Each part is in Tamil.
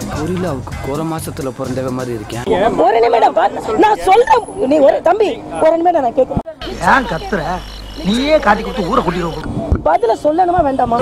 கொரில்லாவுக்கு குறை மாசத்துல பிறந்தவ மாதிரி இருக்கேன் ஒரு நிமிடம் பாத்து- நான் சொல்றேன் நீ ஒரு தம்பி ஒரு நிமிடம் நான் கேட்க ஏன் கத்துற நீயே காட்டி கொடுத்து ஊரை கூட்டிடுவோம் பதில சொல்லணுமா வேண்டாமா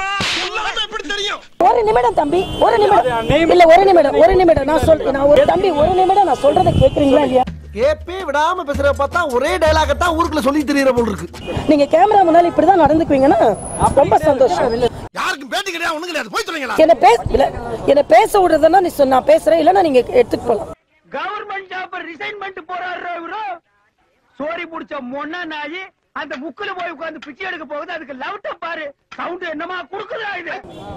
ஒரு நிமிடம் தம்பி ஒரு நிமிடம் இல்ல ஒரு நிமிடம் ஒரு நிமிடம் நான் சொல் நான் ஒரு தம்பி ஒரு நிமிடம் நான் சொல்றதை கேக்குறீங்களா இல்லையா கேப்பே விடாம பேசுற பார்த்தா ஒரே டைலாக தான் ஊருக்குள்ள சொல்லி தெரியற போல் இருக்கு நீங்க கேமரா முன்னால இப்படிதான் நடந்துக்குவீங்கன்னா ரொம்ப சந்தோஷம் யாருக்கும் பேட்டி கிடையாது ஒண்ணு கிடையாது போய் சொல்லுங்களா என்ன பேச இல்ல என்ன பேச விடுறதுன்னா நீ சொன்ன நான் பேசுறேன் இல்லன்னா நீங்க எடுத்துட்டு போலாம் கவர்மெண்ட் ஜாப் ரிசைன் பண்ணிட்டு போறாரு இவரு சோரி புடிச்ச மொன்ன நாயி அந்த முக்குல போய் உட்கார்ந்து பிச்சை எடுக்க போகுது அதுக்கு லவுட்ட பாரு சவுண்ட் என்னமா குடுக்குதா இது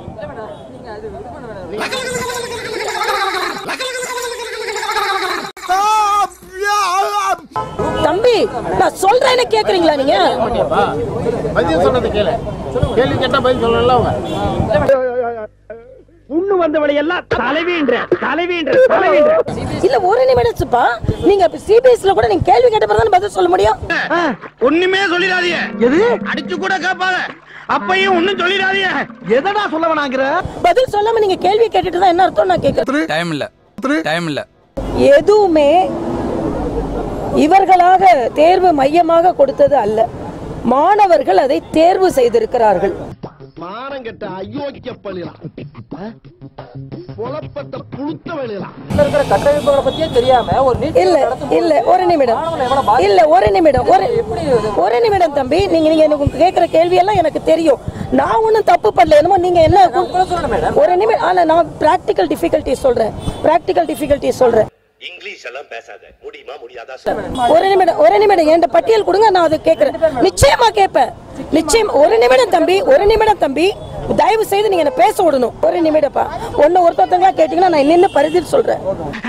தம்பி நான் சொல்றேன்னு கேக்குறீங்களா நீங்க பதில் சொன்னது கேளு கேள்வி கேட்டா பதில் சொல்லல அவங்க புண்ணு வந்தவளை எல்லாம் தலைவீன்ற தலைவீன்ற தலைவீன்ற இல்ல ஒரு நிமிடம் சுப்பா நீங்க சிபிஎஸ்ல கூட நீங்க கேள்வி கேட்ட பிறகு பதில் சொல்ல முடியும் ஒண்ணுமே சொல்லிடாதீங்க எது அடிச்சு கூட கேட்பாங்க அப்பையும் ஒண்ணும் சொல்லிடாதீங்க எதடா சொல்ல வேணாங்கிற பதில் சொல்லாம நீங்க கேள்வி கேட்டுட்டு தான் என்ன அர்த்தம் நான் கேட்கறேன் டைம் இல்ல டைம் இல்ல எதுவுமே இவர்களாக தேர்வு மையமாக கொடுத்தது அல்ல மாணவர்கள் அதை தேர்வு செய்திருக்கிறார்கள் மானம் கெட்ட அயோக்கிய பள்ளிலாம் புலப்பட்ட புழுத்த வெளியலாம் இருக்கிற கட்டமைப்புகளை பத்தியே தெரியாம ஒரு நீட் இல்ல இல்ல ஒரு நிமிடம் இல்ல ஒரு நிமிடம் ஒரு ஒரு நிமிடம் தம்பி நீங்க நீங்க எனக்கு கேக்குற கேள்வி எல்லாம் எனக்கு தெரியும் நான் ஒண்ணும் தப்பு பண்ணல என்னமோ நீங்க என்ன ஒரு நிமிடம் ஆனா நான் பிராக்டிக்கல் டிஃபிகல்ட்டி சொல்றேன் பிராக்டிக்கல் டிஃபிகல்ட்டி சொல்றேன் இங்கிலீஷ் எல்லாம் பேசாத முடியுமா முடியாதா ஒரு நிமிடம் ஒரு நிமிடம் என்கிட்ட பட்டியல் கொடுங்க நான் அதை கேட்கறேன் நிச்சயமா கேட்பேன் நிச்சயம் ஒரு நிமிடம் தம்பி ஒரு நிமிடம் தம்பி தயவு செய்து நீங்க என்ன பேச விடணும் ஒரு நிமிடப்பா ஒன்னு ஒருத்தவங்களா கேட்டீங்கன்னா நான் நின்று பரிதில் சொல்றேன்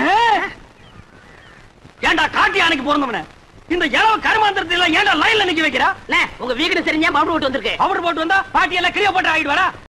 ஏன்டா காட்டி யானைக்கு பிறந்தவன இந்த இளவ கருமாந்திரத்தை எல்லாம் ஏன்டா லைன்ல நிக்க வைக்கிறா உங்க வீடு சரிஞ்சா பவுடர் போட்டு வந்திருக்கு பவுடர் போட்டு வந்தா பாட்டி எல்லாம் கிளியோ போட்டு ஆகிட்டு வரா